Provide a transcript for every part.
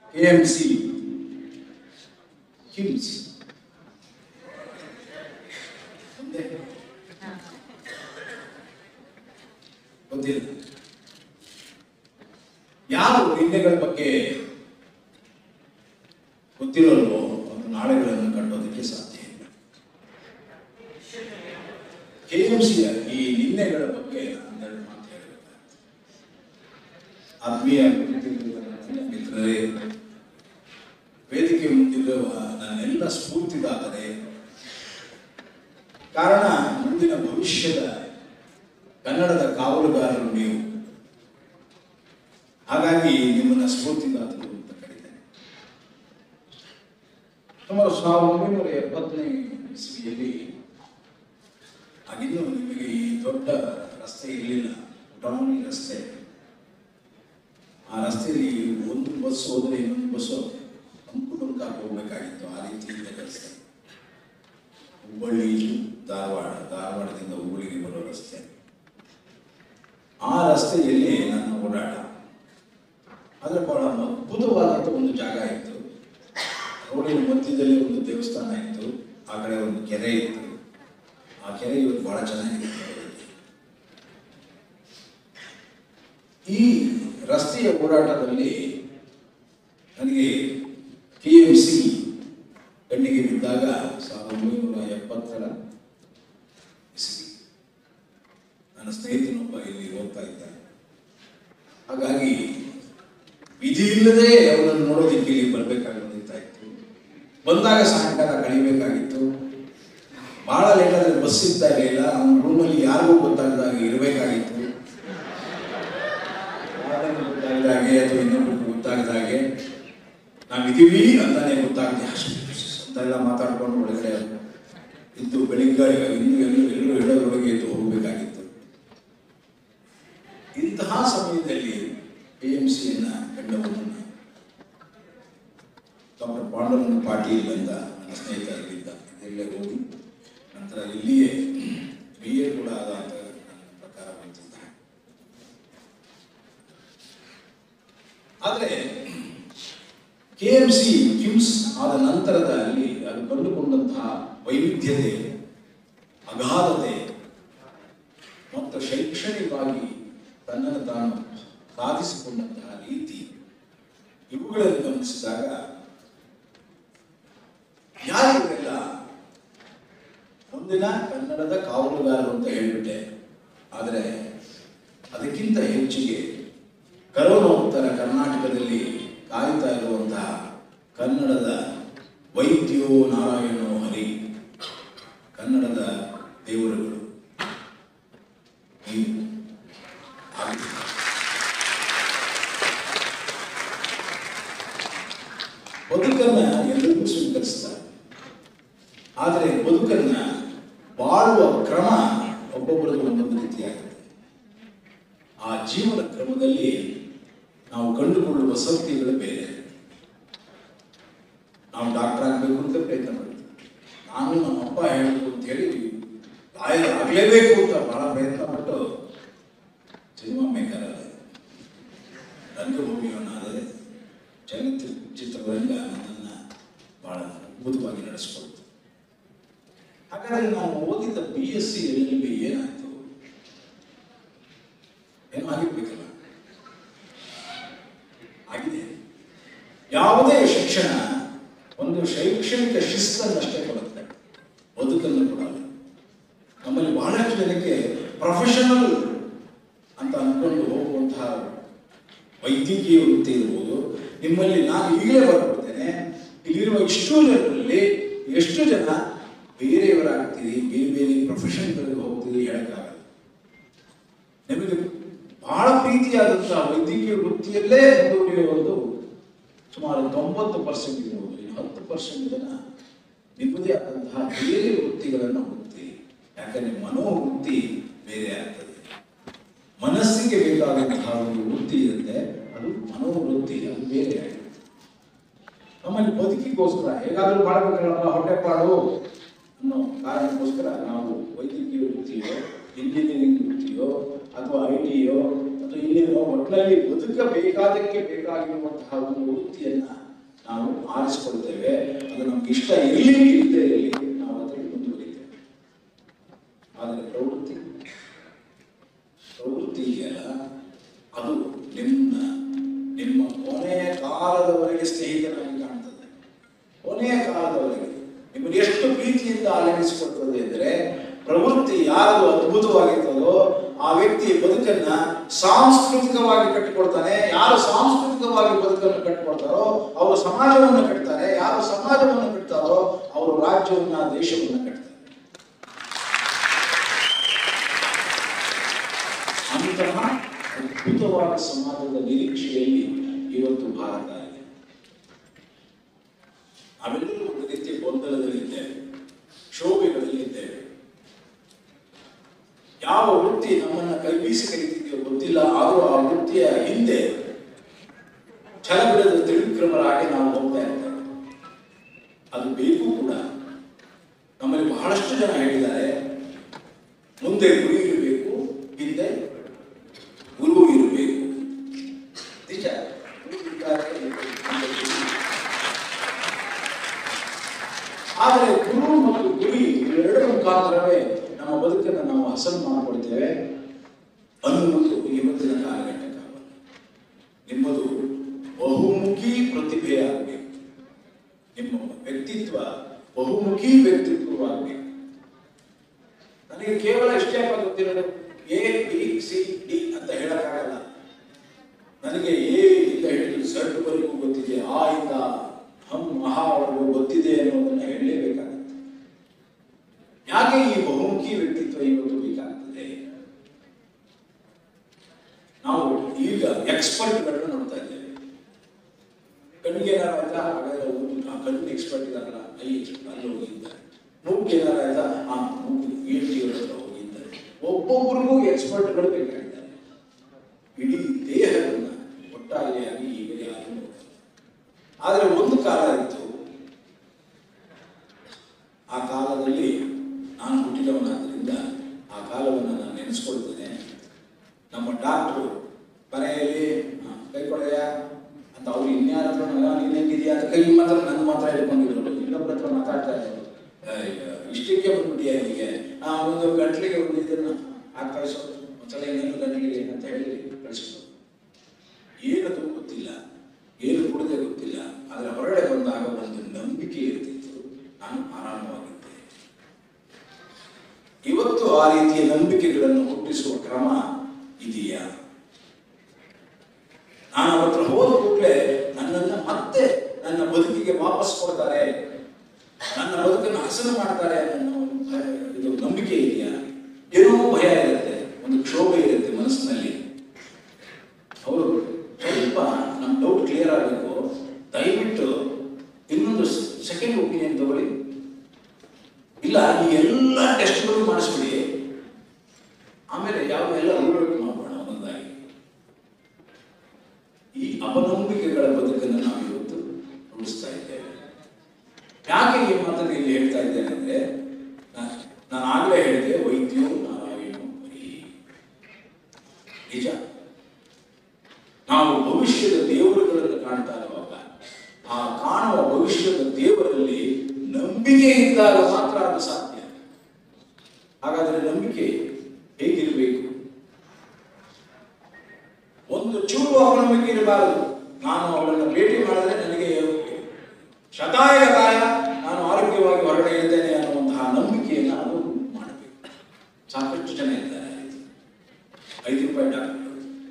K M C KIMS ಮುಂದೆ ಗೊತ್ತಿಲ್ಲ ಯಾರು ನಿಂದೆಗಳ ಬಗ್ಗೆ ಗೊತ್ತಿರೋಲ್ವೋ ಅವರು ನಾಳೆಗಳನ್ನು ಕಟ್ಟೋದಕ್ಕೆ ಸಾಧ್ಯ ಇಲ್ಲ ಕೆ ಎಂ ಸಿಯ ಈ ನಿನ್ನೆಗಳ ಬಗ್ಗೆ ಒಂದೆರಡು ಮಾತು ಹೇಳಬೇಕಾಗ್ತದೆ ಆತ್ಮೀಯ ಮಿತ್ರರೇ ವೇದಿಕೆ ಮುಂದಿರುವ ನನ್ನೆಲ್ಲ ಸ್ಫೂರ್ತಿದಾದರೆ ಕಾರಣ ಮುಂದಿನ ಭವಿಷ್ಯದ ಕನ್ನಡದ ಕಾವಲುಗಾರರು ನೀವು ಹಾಗಾಗಿ ನಿಮ್ಮನ್ನ ಸ್ಫೂರ್ತಿದಾತರು ಅಂತ ಕರೀತೇನೆ ಸುಮಾರು ಸಾವಿರದ ಒಂಬೈನೂರ ಎಪ್ಪತ್ತನೇ ಇಸ್ವಿಯಲ್ಲಿ ಆಗಿನ್ನೂ ನಿಮಗೆ ಈ ದೊಡ್ಡ ರಸ್ತೆ ಇರಲಿಲ್ಲ ಟೌನ್ ರಸ್ತೆ ಆ ರಸ್ತೆಯಲ್ಲಿ ಒಂದು ಬಸ್ ಹೋದ್ರೆ ಇನ್ನೊಂದು ಬಸ್ಸು ಅಂಕುಡೊಂಕಾಗಿ ಹೋಗ್ಬೇಕಾಗಿತ್ತು ಆ ರೀತಿ ಇದೆ ರಸ್ತೆ ಹುಬ್ಬಳ್ಳಿ ಧಾರವಾಡ ಧಾರವಾಡದಿಂದ ಹುಬ್ಬಳ್ಳಿಗೆ ಬರೋ ರಸ್ತೆ ಆ ರಸ್ತೆಯಲ್ಲಿ ನನ್ನ ಓಡಾಟ ಆದರೆ ಬಹಳ ಅದ್ಭುತವಾದಂಥ ಒಂದು ಜಾಗ ಇತ್ತು ರೋಡಿನ ಮಧ್ಯದಲ್ಲಿ ಒಂದು ದೇವಸ್ಥಾನ ಇತ್ತು ಆ ಕಡೆ ಒಂದು ಕೆರೆ ಇತ್ತು ಆ ಕೆರೆ ಇವತ್ತು ಬಹಳ ಚೆನ್ನಾಗಿದೆ ಈ ರಸ್ತೆಯ ಓಡಾಟದಲ್ಲಿ ನನಗೆ ಕೆ ಎಂ ಸಿ ಕಣ್ಣಿಗೆ ಬಿದ್ದಾಗ ಸಾವಿರದ ಒಂಬೈನೂರ ಎಪ್ಪತ್ತರ ಇಸ್ವಿ ನನ್ನ ಸ್ನೇಹಿತನೊಬ್ಬ ಇಲ್ಲಿ ಓದ್ತಾ ಇದ್ದ ಹಾಗಾಗಿ ವಿಧಿ ಇಲ್ಲದೆ ಅವನನ್ನು ನೋಡೋದಕ್ಕೆ ಇಲ್ಲಿ ಬರಬೇಕಾಗಿರ್ತಾ ಇತ್ತು ಬಂದಾಗ ಸಾಯಂಕಾಲ ಕಳಿಬೇಕಾಗಿತ್ತು ಬಹಳ ಲೇಟ್ ಆದರೆ ಬಸ್ ಸಿಗ್ತಾ ಇರಲಿಲ್ಲ ಅವನ ರೂಮಲ್ಲಿ ಯಾರಿಗೂ ಗೊತ್ತಾಗದಾಗ ಇರಬೇಕಾಗಿತ್ತು ಯಾರಿಗೂ ಗೊತ್ತಾಗದ ಹಾಗೆ ಅಥವಾ ಇನ್ನೊಬ್ಬರಿಗೆ ಗೊತ್ತಾಗದ ಹಾಗೆ ನಾವಿದ್ದೀವಿ ಅಂತಾನೆ ಗೊತ್ತಾಗದೆ ಅಷ್ಟು ಅಂತೆಲ್ಲ ಮಾತಾಡ್ಕೊಂಡು ಒಳಗಡೆ ಇದ್ದು ಬೆಳಿಗ್ಗೆ ಇನ್ನು ಎಲ್ಲರೂ ಎಲ್ಲರೂ ಹೇಳೋದ್ರೊಳಗೆ ಎದ್ದು ಹೋಗಬೇಕಾಗಿತ್ತು ಇಂತಹ ಸಮಯದಲ್ಲಿ ಎ ಎಂ ಸಿಯನ್ನ ಕಂಡವನನ್ನು ಡಾಕ್ಟರ್ ಪಾಂಡುರಂಗ ಪಾಟೀಲ್ ಅಂತ ನನ್ನ ಸ್ನೇಹಿತ ಇಲ್ಲಿದ್ದ ಇಲ್ಲೇ ಹೋಗಿ ನಂತರ ಇಲ್ಲಿಯೇ ಬಿ ಎ ಕೂಡ ಆದ ಅಂತ ನನ್ನ ಪ್ರಕಾರ ಬಂದಿದ್ದ ಆದರೆ ಕೆ ಎಂ ಸಿ ಕಿಮ್ಸ್ ಆದ ನಂತರದಲ್ಲಿ ಅದು ಕಂಡುಕೊಂಡಂತಹ ವೈವಿಧ್ಯತೆ ಅಗಾಧತೆ ಮತ್ತು ಶೈಕ್ಷಣಿಕವಾಗಿ ತನ್ನನ್ನು ತಾನು ಸಾಧಿಸಿಕೊಂಡಂತಹ ರೀತಿ ಇವುಗಳನ್ನು ಗಮನಿಸಿದಾಗ ಯಾರಿವರೆಲ್ಲ ಮುಂದಿನ ಕನ್ನಡದ ಕಾವಲುಗಾರರು ಅಂತ ಹೇಳ್ಬಿಟ್ಟೆ ಆದರೆ ಅದಕ್ಕಿಂತ ಹೆಚ್ಚಿಗೆ ಕರೋನೋತ್ತರ ಕರ್ನಾಟಕದಲ್ಲಿ ಕಾಯ್ತಾ ಇರುವಂತಹ ಕನ್ನಡದ ವೈದ್ಯೋ ನಾರಾಯಣೋ ಹರಿ ಕನ್ನಡದ ದೇವರುಗಳು ನೀವು ಆಗಿದ್ದೀರಿ. ಬದುಕನ್ನ ಎಲ್ಲರಿಗೂ ಸ್ವೀಕರಿಸ್ತಾರೆ ಆದರೆ ಬದುಕನ್ನ ಬಾಳುವ ಕ್ರಮ ಒಬ್ಬೊಬ್ಬರದ್ದು ಒಂದೊಂದು ರೀತಿಯಾಗುತ್ತೆ ಆ ಜೀವನ ಕ್ರಮದಲ್ಲಿ ನಾವು ಕಂಡುಕೊಳ್ಳುವ ಸತ್ಯಗಳು ಬೇರೆ ನಾವು ಡಾಕ್ಟರ್ ಆಗಬೇಕು ಅಂತ ಪ್ರಯತ್ನ ಮಾಡ್ತೀವಿ ನಾನು ನಮ್ಮ ಅಪ್ಪ ಹೇಳಬೇಕು ಅಂತ ಹೇಳಿ ಲಾಯರ್ ಆಗಲೇಬೇಕು ಅಂತ ಬಹಳ ಪ್ರಯತ್ನ ಪಟ್ಟು ಸಿನಿಮಾ ಮೇಕರ್ ಅದೇ ರಂಗಭೂಮಿಯವನಾದರೆ ಚಲನಚಿತ್ರ ಚಿತ್ರರಂಗ ನನ್ನನ್ನು ಬಹಳ ಅದ್ಭುತವಾಗಿ ನಡೆಸ್ಕೊಳ್ತು ಹಾಗಾದ್ರೆ ನಾವು ಓದಿದ B S C L B ಏನಾಯ್ತು ಏನೋ ಆಗಿರ್ಬೇಕಲ್ಲ ಆಗಿದೆ ಯಾವುದೇ ಶಿಕ್ಷಣ ಒಂದು ಶೈಕ್ಷಣಿಕ ಶಿಸ್ತನ್ನಷ್ಟೇ ಕೊಡುತ್ತೆ ಬದುಕನ್ನು ಕೊಡಲ್ಲ ನಮ್ಮಲ್ಲಿ ಬಹಳಷ್ಟು ಜನಕ್ಕೆ ಪ್ರೊಫೆಷನಲ್ ಅಂತ ಅನ್ಕೊಂಡು ಹೋಗುವಂತಹ ವೈದ್ಯಕೀಯ ವೃತ್ತಿ ಇರ್ಬೋದು ನಿಮ್ಮಲ್ಲಿ ನಾನು ಈಗಲೇ ಬರ್ಕೊಡ್ತೇನೆ ಇಲ್ಲಿರುವ ಇಷ್ಟು ಜನರಲ್ಲಿ ಎಷ್ಟು ಜನ ಬೇರೆಯವರಾಗ್ತೀರಿ ಬೇರೆ ಬೇರೆ ಪ್ರೊಫೆಷನ್ಗಳಿಗೆ ಹೋಗ್ತೀರಿ ಹೇಳಕ್ಕಾಗಲ್ಲ ನಿಮಗೆ ಬಹಳ ಪ್ರೀತಿಯಾದಂತಹ ವೈದ್ಯಕೀಯ ವೃತ್ತಿಯಲ್ಲೇ ಮುಂದುವರಿಯುವುದು ಸುಮಾರು ತೊಂಬತ್ತು ಪರ್ಸೆಂಟ್ ಇರ್ಬೋದು ಇನ್ನು ಹತ್ತು ಪರ್ಸೆಂಟ್ ಜನ ನಿಮ್ಮದೇ ಆದಂತಹ ಬೇರೆ ವೃತ್ತಿಗಳನ್ನು ಹೋಗ್ತೀರಿ ಯಾಕಂದ್ರೆ ಮನೋವೃತ್ತಿ ಬೇರೆ ಆಗ್ತದೆ ಮನಸ್ಸಿಗೆ ಬೇಕಾದಂತಹ ಒಂದು ವೃತ್ತಿ ಇರುತ್ತೆ ಅದು ಮನೋವೃತ್ತಿ ಅದು ಬೇರೆ ಆಗಿದೆ ನಮ್ಮಲ್ಲಿ ಬದುಕಿಗೋಸ್ಕರ ಹೇಗಾದ್ರೂ ಮಾಡಬೇಕಲ್ಲಪ್ಪ ಹೊಟ್ಟೆಪಾಡು ಅನ್ನೋ ಕಾರಣಕ್ಕೋಸ್ಕರ ನಾವು ವೈದ್ಯಕೀಯ ವೃತ್ತಿಯೋ ಇಂಜಿನಿಯರಿಂಗ್ ವೃತ್ತಿಯೋ ಅಥವಾ ಐ ಟಿಯೋ ಮತ್ತು ಇನ್ನೇನು ಒಟ್ಟಿನಲ್ಲಿ ಬದುಕಬೇಕಾದಕ್ಕೆ ಬೇಕಾಗಿರುವಂತಹ ಒಂದು ವೃತ್ತಿಯನ್ನ ನಾವು ಆರಿಸಿಕೊಳ್ತೇವೆ ಅದು ನಮ್ಗೆ ಇಷ್ಟ ಇರಲಿ ಇಲ್ಲದೆ ಇರಲಿ ನಾವು ಅದರಲ್ಲಿ ಮುಂದುವರಿತೇವೆ ಆದರೆ ಪ್ರವೃತ್ತಿ ಪ್ರವೃತ್ತಿ ಇದೆಯಲ್ಲ ಅದು ನಿಮ್ಮ ನಿಮ್ಮ ಕೊನೆಯ ಕಾಲದವರೆಗೆ ಸ್ನೇಹಿತನಾಗಿ ಕಾಣ್ತದೆ ಕೊನೆಯ ಕಾಲದವರೆಗೆ ನಿಮ್ಮನ್ನು ಎಷ್ಟು ಪ್ರೀತಿಯಿಂದ ಆಲಂಗಿಸಿಕೊಳ್ತದೆ ಅಂದರೆ ಪ್ರವೃತ್ತಿ ಯಾರು ಅದ್ಭುತವಾಗಿರ್ತದೋ ಆ ವ್ಯಕ್ತಿ ಬದುಕನ್ನ ಸಾಂಸ್ಕೃತಿಕವಾಗಿ ಕಟ್ಟಿಕೊಡ್ತಾನೆ ಯಾರು ಸಾಂಸ್ಕೃತಿಕವಾಗಿ ಬದುಕನ್ನು ಕಟ್ಟಿಕೊಡ್ತಾರೋ ಅವರು ಸಮಾಜವನ್ನು ಕಟ್ತಾರೆ ಯಾರು ಸಮಾಜವನ್ನು ಕಟ್ತಾರೋ ಅವರು ರಾಜ್ಯವನ್ನ ದೇಶವನ್ನ ಕಟ್ತಾರೆ ಅಂತಹ ಅದ್ಭುತವಾದ ಸಮಾಜದ ನಿರೀಕ್ಷೆಯಲ್ಲಿ ಇವತ್ತು ಭಾರತ ಇದೆ ನಾವೆಲ್ಲರೂ ಒಂದು ರೀತಿಯ ಗೊಂದಲದಲ್ಲಿದ್ದೇವೆ ಶೋಭೆಗಳಲ್ಲಿದ್ದೇವೆ ಯಾವ ವೃತ್ತಿ ನಮ್ಮನ್ನ ಕೈ ಬೀಸಿ ಕರೀತಿದೆಯೋ ಗೊತ್ತಿಲ್ಲ ಆದರೂ ಆ ವೃತ್ತಿಯ ಹಿಂದೆ ಛಲಬಿಡದ ತ್ರಿವಿಕ್ರಮರಾಗಿ ನಾವು ಹೋಗ್ತಾ ಇರ್ತೇವೆ ಅದು ಬೇಕು ಕೂಡ ನಮ್ಮಲ್ಲಿ ಬಹಳಷ್ಟು ಜನ ಹೇಳಿದ್ದಾರೆ ಮುಂದೆ ಗುರಿ ಇರಬೇಕು ಹಿಂದೆ ಗುರು ಇರಬೇಕು ನಿಜ ಗುರು ಇದ್ದಾರೆ, ಹಿಂದೆ ಗುರು. ಆದರೆ ಗುರು ಮತ್ತು ಗುರಿ ಇವೆರಡರ ಮುಖಾಂತರವೇ ನಮ್ಮ ಬದುಕನ್ನು ನಾವು ಹಸನು ಮಾಡಿಕೊಳ್ತೇವೆ ಅನ್ನುವುದು ಇವತ್ತಿನ ಕಾಲಘಟ್ಟ ಕಾಲ ನಿಮ್ಮದು ಬಹುಮುಖಿ ಪ್ರತಿಭೆಯಾಗಬೇಕು ನಿಮ್ಮ ವ್ಯಕ್ತಿತ್ವ ಬಹುಮುಖಿ ವ್ಯಕ್ತಿತ್ವವಾಗಬೇಕು ನನಗೆ ಕೇವಲ ಇಷ್ಟೇ ಗೊತ್ತಿರೋದು ಎ ಬಿ ಸಿ ಡಿ ಅಂತ ಹೇಳಕ್ಕಾಗಲ್ಲ ನನಗೆ ಎ ಇಂದ ಹಿಡಿದು ಝಡ್ ವರೆಗೂ ಗೊತ್ತಿದೆ ಆ ಇಂದ ಹಂ ಮಹಾವರೆಗೂ ಗೊತ್ತಿದೆ ಅನ್ನೋದನ್ನ ಹೇಳಲೇಬೇಕಾಗುತ್ತೆ ಯಾಕೆ ಈ ಬಹುಮುಖಿ ವ್ಯಕ್ತಿತ್ವ ಇವತ್ತು ಬೇಕಾಗ್ತದೆ ನಾವು ಈಗ ಎಕ್ಸ್ಪರ್ಟ್ಗಳನ್ನ ನೋಡ್ತಾ ಇದ್ದೇವೆ ಕಣ್ಣಿಗೆ ಏನಾರ ಆಯ್ತಾ ಹಾಗಾದ್ರೆ ಅವ್ರು ಆ ಕಣ್ಣಿನ ಎಕ್ಸ್ಪರ್ಟ್ ಇದಾರಲ್ಲ ಐ ಎಕ್ಸ್ಪರ್ಟ್ ಅಲ್ಲಿ ಹೋಗಿದ್ದಾರೆ ಮೂಗಿಗೆ ಏನಾರ ಆಯ್ತಾ ಆ ಮೂಗು ಎ ಟಿ ಹತ್ರ ಹೋಗಿದ್ದಾರೆ ಒಬ್ಬೊಬ್ಬರಿಗೂ ಎಕ್ಸ್ಪರ್ಟ್ಗಳು ಬೇಕಾಗಿದ್ದಾರೆ ಇಡೀ ದೇಹವನ್ನ ಒಟ್ಟಾರೆಯಾಗಿ ಈಗ ಯಾರು ನೋಡ್ತಾರೆ. ಆದರೆ ಒಂದು ಕಾಲ ಇತ್ತು ಆ ಕಾಲದಲ್ಲಿ ನಾನು ಹುಟ್ಟಿದವನಾದ್ರಿಂದ ಆ ಕಾಲವನ್ನು ನಾನು ನೆನೆಸ್ಕೊಳ್ತೇನೆ ನಮ್ಮ ಡಾಕ್ಟ್ರು ಬರೆಯಲ್ಲಿ ಕೈ ಕೊಡೆಯ ಅಂತ ಅವ್ರು ಇನ್ಯಾರ ಹತ್ರ ಮಗ ನೀನ್ ಹೆಂಗಿದ್ಯಾ ಅಂತ ಕೈ ಮಾತ್ರ ನನ್ನ ಮಾತ್ರ ಹಿಡ್ಕೊಂಡಿದ್ರು ಇನ್ನೊಬ್ಬರ ಹತ್ರ ಮಾತಾಡ್ತಾ ಇದ್ರು ಅಯ್ಯ, ಇಷ್ಟಕ್ಕೆ ಬಂದ್ಬಿಟ್ಟಿಯ ನಿಮಗೆ ಆ ಒಂದು ಗಂಟ್ಲಿಗೆ ಒಂದು ಇದನ್ನ ಹಾಕಿ ಕಳಿಸೋದು ಒಂದ್ಸಲ ಇನ್ನೊಂದು ಗಂಟ್ಲಿಗೆ ಅಂತ ಹೇಳಿ ಕಳಿಸೋದು ಏನದು ಗೊತ್ತಿಲ್ಲ ಏನು ಕೊಡದೆ ಗೊತ್ತಿಲ್ಲ ಆದರೆ ಹೊರಗಡೆ ಬಂದಾಗ ಒಂದು ನಂಬಿಕೆ ಇರ್ತಿತ್ತು ನಾನು ಆರಾಮವಾಗಿದ್ದೆ ಇವತ್ತು ಆ ರೀತಿಯ ನಂಬಿಕೆಗಳನ್ನು ಹುಟ್ಟಿಸುವ ಕ್ರಮ ಇದೆಯಾ ನಾನು ಅವ್ರ ಹತ್ರ ಹೋದ ಕೂಡಲೇ ನನ್ನನ್ನು ಮತ್ತೆ ನನ್ನ ಬದುಕಿಗೆ ವಾಪಸ್ ಕೊಡ್ತಾರೆ ನನ್ನ ಬದುಕನ್ನು ಹಸನು ಮಾಡ್ತಾರೆ ಅನ್ನೋ ಒಂದು ಭಯ- ಇದು ನಂಬಿಕೆ ಇದೆಯಾ ಏನೋ ಭಯ ಇರುತ್ತೆ ಒಂದು ಕ್ಷೋಭೆ ಇರುತ್ತೆ ಮನಸ್ಸಿನಲ್ಲಿ ಅವರು ಸ್ವಲ್ಪ ನಮ್ಮ ಡೌಟ್ ಕ್ಲಿಯರ್ ಆಗಬೇಕು ದಯವಿಟ್ಟು ಇನ್ನೊಂದು ಸೆಕೆಂಡ್ ಒಪಿನಿಯನ್ ತಗೊಳ್ಳಿ ಇಲ್ಲ ಈ ಎಲ್ಲ ಟೆಸ್ಟ್ಗಳು ಮಾಡಿಸ್ಬಿಡಿ ಆಮೇಲೆ ಯಾವ ಎಲ್ಲ ರೂಲ್ಗಳು ಮಾಡೋಣ ಒಂದೊಂದಾಗಿ ಈ ಅಪನಂಬಿಕೆಗಳ ಬದುಕನ್ನು ನಾವು ಇವತ್ತು ರೂಢಿಸ್ತಾ ಇದ್ದೇವೆ ಯಾಕೆ ಈ ಮಾತನ್ನು ಇಲ್ಲಿ ಹೇಳ್ತಾ ಇದ್ದೇನೆ ಅಂದ್ರೆ ನಾ- ನಾನು ಆಗಲೇ ಹೇಳಿದೆ ವೈದ್ಯೋ ನಾರಾಯಣ ಹರಿ ನಿಜ ನಾವು ಭವಿಷ್ಯದ ದೇವರುಗಳನ್ನು ಕಾಣ್ತಾ ಇರುವಾಗ ಆ ಕಾಣುವ ಭವಿಷ್ಯದ ದೇವರಲ್ಲಿ ನಂಬಿಕೆ ಇದ್ದಾಗ ಮಾತ್ರ ಅದು ಸಾಧ್ಯ ಹಾಗಾದರೆ ನಂಬಿಕೆ ಹೇಗಿರಬೇಕು ಒಂದು ಚೂರು ಅಪನಂಬಿಕೆ ಇರಬಾರದು ನಾನು ಅವಳನ್ನು ಭೇಟಿ ಮಾಡಿದ್ರೆ ನನಗೆ ಶತಾಯಗತಾಯ ನಾನು ಆರೋಗ್ಯವಾಗಿ ಹೊರಗಡೆ ಇರ್ತೇನೆ ಅನ್ನುವಂತಹ ನಂಬಿಕೆಯನ್ನು ಅದು ಮಾಡಬೇಕು ಸಾಕಷ್ಟು ಜನ ಇದ್ದಾರೆ ಆ ರೀತಿ. ಐದು ರೂಪಾಯಿ ಡಾಕ್ಟರ್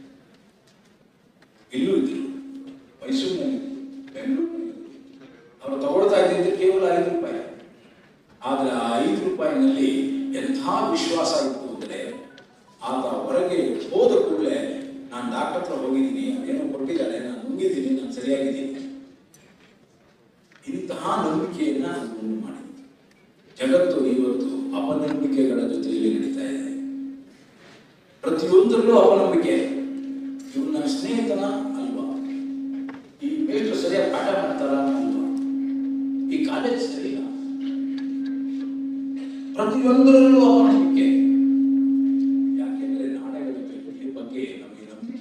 ಇಲ್ಲೂ ಇದ್ರು ಮೈಸೂರಿನಲ್ಲಿ ಬೆಂಗಳೂರಿನಲ್ಲಿ ಅವರು ತಗೊಳ್ತಾ ಇದ್ದಿದ್ದು ಕೇವಲ ಐದು ರೂಪಾಯಿ ಆದರೆ ಆ ಐದು ರೂಪಾಯಿನಲ್ಲಿ ಎಂಥ ವಿಶ್ವಾಸ ಇತ್ತು ಅಂದರೆ ಆತ ಹೊರಗೆ ಹೋದ ಕೂಡಲೇ ನಾನು ಡಾಕ್ಟರ್ ಹತ್ರ ಹೋಗಿದ್ದೀನಿ ಅದೇನೋ ಕೊಟ್ಟಿದ್ದಾರೆ ನಾನು ನುಂಗಿದ್ದೀನಿ ನಾನು ಸರಿಯಾಗಿದ್ದೀನಿ ಇಂತಹ ನಂಬಿಕೆಯನ್ನ ಅದು ಉಂಟು ಮಾಡಿತ್ತು ಜಗತ್ತು ಇವತ್ತು ಅಪನಂಬಿಕೆಗಳ ಜೊತೆಯಲ್ಲಿ ನಡೀತಾ ಇದೆ ಪ್ರತಿಯೊಂದರಲ್ಲೂ ಅಪನಂಬಿಕೆ ಇವ್ರು ನನ್ನ ಸ್ನೇಹಿತನ ಅಲ್ವಾ ಈ ಮೇಷ್ಟ್ರು ಸರಿಯಾಗಿ ಪಾಠ ಮಾಡ್ತಾರ ಅಲ್ವಾ ಈ ಕಾಲೇಜ್ ಸರಿಯಾ ಪ್ರತಿಯೊಂದರಲ್ಲೂ ಅಪನಂಬಿಕೆ ಯಾಕೆಂದ್ರೆ ನಾಳೆಗಳ ಬಗ್ಗೆ ಬಗ್ಗೆ ನಮಗೆ ನಂಬಿಕೆ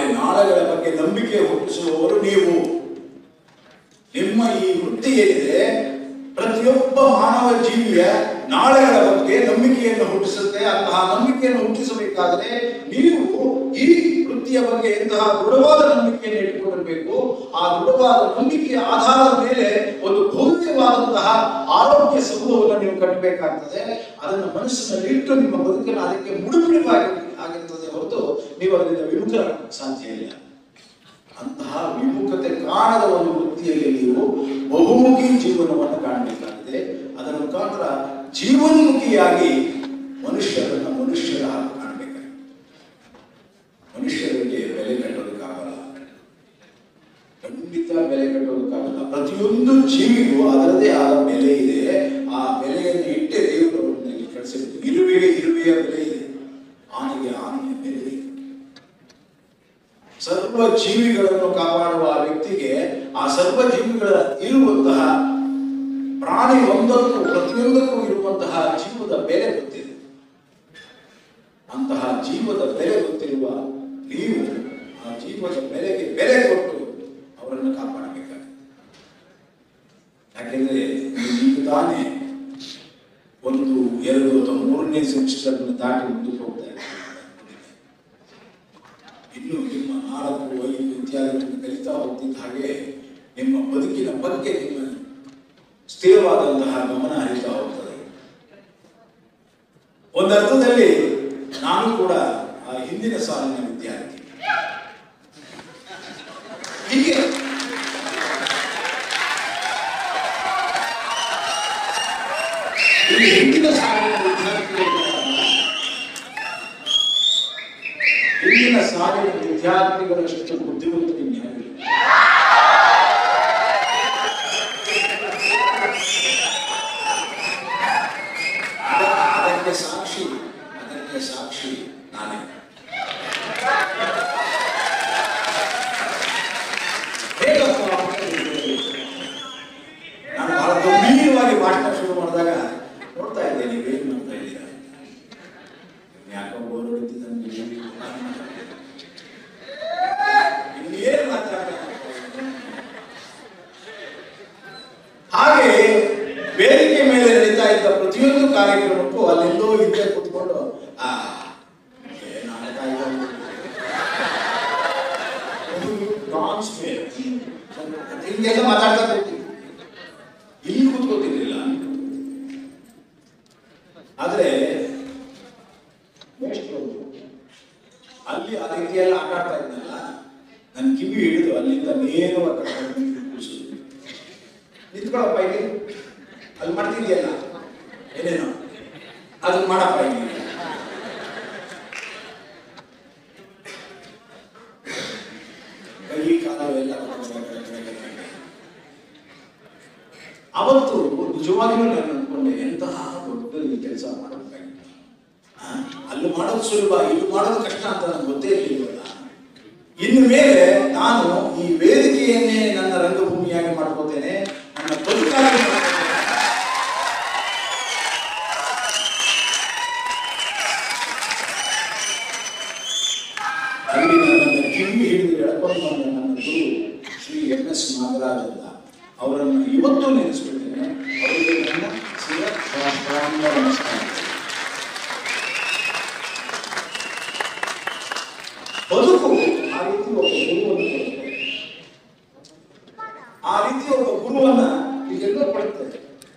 ನಾಳೆಗಳ ಬಗ್ಗೆ ನಂಬಿಕೆ ಹುಟ್ಟಿಸುವವರು ನೀವು ನಿಮ್ಮ ಈ ವೃತ್ತಿ ಏನಿದೆ ಪ್ರತಿಯೊಬ್ಬ ಮಾನವ ಜೀವಿಯ ನಾಳೆಗಳ ಬಗ್ಗೆ ನಂಬಿಕೆಯನ್ನು ಹುಟ್ಟಿಸುತ್ತೆ ಅಂತಹ ನಂಬಿಕೆಯನ್ನು ಹುಟ್ಟಿಸಬೇಕಾದರೆ ನೀವು ಈ ವೃತ್ತಿಯ ಬಗ್ಗೆ ಎಂತಹ ದೃಢವಾದ ನಂಬಿಕೆಯನ್ನು ಇಟ್ಟುಕೊಂಡಿರಬೇಕು ಆ ದೃಢವಾದ ನಂಬಿಕೆಯ ಆಧಾರದ ಮೇಲೆ ಒಂದು ಭೌತಿಕವಾದಂತಹ ಆರೋಗ್ಯ ಸಮೂಹವನ್ನು ನೀವು ಕಟ್ಟಬೇಕಾಗ್ತದೆ ಅದನ್ನು ಮನಸ್ಸಿನಲ್ಲಿ ಇಟ್ಟು ನಿಮ್ಮ ಬದುಕನ್ನು ಅದಕ್ಕೆ ಮುಡುಪಿಡವಾಗಿ ಆಗಿರ್ತದೆ ಹೊರತು ನೀವು ಅದರಿಂದ ವಿಮುಖರಾಗಕ್ಕೆ ಸಾಧ್ಯ ಇಲ್ಲ ಅಂತಹ ವಿಮುಖತೆ ಕಾಣದ ಒಂದು ವೃತ್ತಿಯಲ್ಲಿ ನೀವು ಬಹುಮುಖಿ ಜೀವನವನ್ನು ಕಾಣಬೇಕಾಗಿದೆ ಅದರ ಮುಖಾಂತರ ಜೀವನ್ಮುಖಿಯಾಗಿ ಮನುಷ್ಯರನ್ನ ಮನುಷ್ಯರ ಹಾಗೆ ಕಾಣಬೇಕಾಗಿದೆ ಮನುಷ್ಯರಿಗೆ ಬೆಲೆ ಕಟ್ಟೋದಕ್ಕಾಗಲ್ಲ ಖಂಡಿತ ಬೆಲೆ ಕಟ್ಟೋದಕ್ಕಾಗಲ್ಲ ಪ್ರತಿಯೊಂದು ಜೀವಿಗೂ ಅದರದೇ ಆದ ಬೆಲೆ ಇದೆ ಆ ಬೆಲೆಯನ್ನು ಇಟ್ಟೆ ದೇವರು ಅವರನ್ನ ಕಳಿಸಿದ್ರು ಇರುವೆಗೆ ಇರುವೆಯ ಬೆಲೆ ಇದೆ ಆನೆಗೆ ಆನೆಯ ಬೆಲೆ ಇದೆ ಸರ್ವ ಜೀವಿಗಳನ್ನು ಕಾಪಾಡುವ ಆ ವ್ಯಕ್ತಿಗೆ ಆ ಸರ್ವ ಜೀವಿಗಳ ಇರುವಂತಹ ಪ್ರಾಣಿ ಒಂದಕ್ಕೂ ಪ್ರತಿಯೊಂದಕ್ಕೂ ಇರುವಂತಹ ಜೀವದ ಬೆಲೆ ಗೊತ್ತಿದೆ ಅಂತಹ ಜೀವದ ಬೆಲೆ ಗೊತ್ತಿರುವ ನೀವು ಆ ಜೀವದ ಬೆಲೆಗೆ ಬೆಲೆ ಕೊಟ್ಟು ಅವರನ್ನು ಕಾಪಾಡಬೇಕಾಗುತ್ತೆ ಯಾಕೆಂದ್ರೆ ನೀವು ಈಗ ತಾನೇ ಒಂದು ಎರಡು ಅಥವಾ ಮೂರನೇ ಸೆಮಿಸ್ಟರ್ ದಾಟಿ ಮುಂದಕ್ಕೆ ಹೋಗ್ತಾ ಇದ್ದೀರಿ ಇನ್ನು ನಿಮ್ಮ ನಾಲ್ಕು ಐದು ಇತ್ಯಾದಿಗಳನ್ನು ಕಲಿತಾ ಹೋಗ್ತಿದ್ದ ಹಾಗೆ ನಿಮ್ಮ ಬದುಕಿನ ಬಗ್ಗೆ ನಿಮ್ಮ ಸ್ಥಿರವಾದಂತಹ ಗಮನ ಹರಿತಾ ಹೋಗ್ತದೆ ಒಂದರ್ಥದಲ್ಲಿ ನಾನು ಕೂಡ ಆ ಹಿಂದಿನ ಸಾಲಿನ ವಿದ್ಯಾರ್ಥಿ ಹೀಗೆ ಈ ಹಿಂದಿನ ಸಾಲಿನ ವಿದ್ಯಾರ್ಥಿಗಳು ಹಿಂದಿನ ಸಾಲಿನ ವಿದ್ಯಾರ್ಥಿಗಳಷ್ಟು ಬುದ್ಧಿವಂತರು ಇನ್ಯಾರಿಲ್ಲ ಅದ- ಅದಕ್ಕೆ ಸಾಕ್ಷಿ ಅದಕ್ಕೆ ಸಾಕ್ಷಿ ನಾನೇ ಹೇಗಪ್ಪ ಅಂತ ನಿಮ್ಗೆ ನಾನು ಬಹಳ ಗಂಭೀರವಾಗಿ ಭಾಷಣ ಶುರು ಮಾಡಿದಾಗ ನೋಡ್ತಾ ಇದ್ದೆ ನೀವೇನು ಮಾಡ್ತಾ ಇದ್ದೀರಾ ಯಾಕೋ ಬೋರ್ ಹೊಡಿತಿದ್ದ ಇನ್ನೇನು ಮಾತಾಡ್ತಾರೆ ಹಾಗೆ ವೇದಿಕೆ ಮೇಲೆ ನಡೀತಾ ಇದ್ದ ಪ್ರತಿಯೊಂದು ಕಾರ್ಯಕ್ರಮಕ್ಕೂ ಅಲ್ಲೆಲ್ಲೋ ಹಿಂದೆ ಕೂತ್ಕೊಂಡು ಆ ಏನ್ ನಾಟಕ ಇದು? ಒಂದು dance ಮೇಲೆ. ಹಿಂಗೆಲ್ಲ ಮಾತಾಡ್ತಾ ಕೂತಿದ್ದೆ. ಇಲ್ಲಿ ಕೂತ್ಕೋತಿರ್ಲಿಲ್ಲ ಆದ್ರೆ ಮೇಷ್ಟ್ರು ಅಲ್ಲಿ ಆ ರೀತಿಯೆಲ್ಲ ಆಟ ಆಡ್ತಾ ಇದ್ನಲ್ಲ ನನ್ನ ಕಿವಿ ಹಿಡಿದು ಅಲ್ಲಿಂದ ನೇರವಾಗಿ ಕರ್ಕೊಂಡು ಕೂರ್ಸಿದ್ರು. ನಿಂತ್ಕೊಳ್ಳಪ್ಪ ಇಲ್ಲಿ ಅಲ್ಲಿ ಮಾಡ್ತಿದ್ಯಲ್ಲ ಏನೇನು ಅದನ್ನ ಮಾಡಪ್ಪ ಇಲ್ಲಿ ಕೈ ಕಾಲು ಎಲ್ಲ ಅವತ್ತು ನಿಜವಾಗಿಯೂ ನಾನು ಅನ್ಕೊಂಡೆ ಎಂತಹ ದೊಡ್ಡ ಕೆಲಸ ಮಾಡಬೇಕಾಗಿತ್ತು ಆ, ಅಲ್ಲಿ ಮಾಡೋದು ಸುಲಭ ಇಲ್ಲಿ ಮಾಡೋದು ಕಷ್ಟ ಅಂತ ನನಗೆ ಗೊತ್ತೇ ಇರಲಿಲ್ಲ ಇನ್ನು ಮೇಲೆ ನಾನು ಈ ವೇದಿಕೆಯನ್ನೇ ನನ್ನ ರಂಗಭೂಮಿಯಾಗಿ ಮಾಡ್ಕೋತೇನೆ ನನ್ನ ಬದುಕಾಗಿ ಮಾಡ್ಕೋತೇನೆ. ಅಲ್ಲಿ ನನ್ನನ್ನು ಕಿವಿ ಹಿಡಿದು ಎಳ್ಕೊಂಡು ಬಂದ ನನ್ನ ಗುರು ಶ್ರೀ ಎಂ ಎಸ್ ನಾಗರಾಜ್ ಅಂತ ಅವರನ್ನು ಇವತ್ತು ನೆನೆಸ್ಬಿಡ್ತೇನೆ ಅವರಿಗೆ ನನ್ನ ಶಿರ ಪ್ರಾಣ ನಮಸ್ಕಾರ ಬದುಕು ಆ ರೀತಿ ಒಬ್ಬ ಗುರುವನ್ನು ಕೊಡುತ್ತೆ. ಆ ರೀತಿ ಒಬ್ಬ ಗುರುವನ್ನ ಈಗೆಲ್ಲೋ ಪಡುತ್ತೆ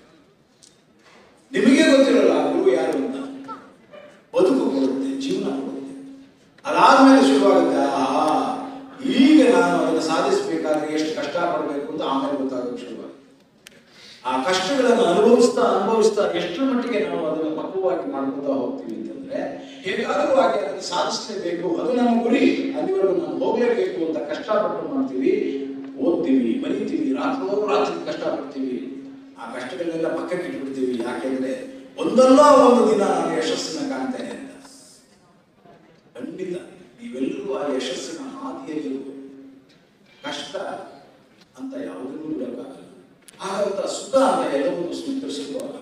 ನಿಮಗೆ ಗೊತ್ತಿರಲ್ಲ ಆ ಗುರು ಯಾರು ಅಂತ ಬದುಕು ಕೊಡುತ್ತೆ ಜೀವನ ಕೊಡುತ್ತೆ ಅದಾದ್ಮೇಲೆ ಶುರುವಾಗುತ್ತೆ ಆಹಾ ಈಗ ನಾನು ಅದನ್ನು ಸಾಧಿಸಬೇಕಾದ್ರೆ ಎಷ್ಟು ಕಷ್ಟ ಪಡಬೇಕು ಅಂತ ಆಮೇಲೆ ಗೊತ್ತಾಗೋಕೆ ಶುರುವಾಗುತ್ತೆ ಆ ಕಷ್ಟಗಳನ್ನು ಅನುಭವಿಸ್ತಾ ಅನುಭವಿಸ್ತಾ ಎಷ್ಟರ ಮಟ್ಟಿಗೆ ನಾವು ಅದನ್ನು ಪಕ್ವವಾಗಿ ಮಾಡ್ಕೊತಾ ಹೋಗ್ತೀವಿ ಅಂತಂದ್ರೆ ಹೇಗಾದರೂ ಆಗಿ ಅದನ್ನು ಸಾಧಿಸಲೇಬೇಕು ಅದು ನಮ್ಮ ಗುರಿ ಅಲ್ಲಿವರೆಗೂ ನಾವು ಹೋಗಲೇಬೇಕು ಅಂತ ಕಷ್ಟಪಟ್ಟು ಮಾಡ್ತೀವಿ ಓದ್ತೀವಿ ಬರೀತೀವಿ ರಾತ್ರಿ ರಾತ್ರಿ ಕಷ್ಟಪಡ್ತೀವಿ ಆ ಕಷ್ಟಗಳನ್ನೆಲ್ಲ ಪಕ್ಕಕ್ಕೆ ಇಟ್ಬಿಡ್ತೀವಿ ಯಾಕೆಂದ್ರೆ ಒಂದಲ್ಲ ಒಂದು ದಿನ ನಾನು ಯಶಸ್ಸನ್ನ ಕಾಣ್ತೇನೆ ಅಂತ ಖಂಡಿತ ನೀವೆಲ್ಲರೂ ಆ ಯಶಸ್ಸಿನ ಹಾದಿಯಲ್ಲಿರುವ ಕಷ್ಟ ಅಂತ ಯಾವುದನ್ನೂ ಬಿಡಕ್ಕಾಗಲ್ಲ ಹಾಗಂತ ಸುಖ ಅಂತ ಎಲ್ಲವನ್ನೂ ಸ್ವೀಕರಿಸಲು ಆಗಲ್ಲ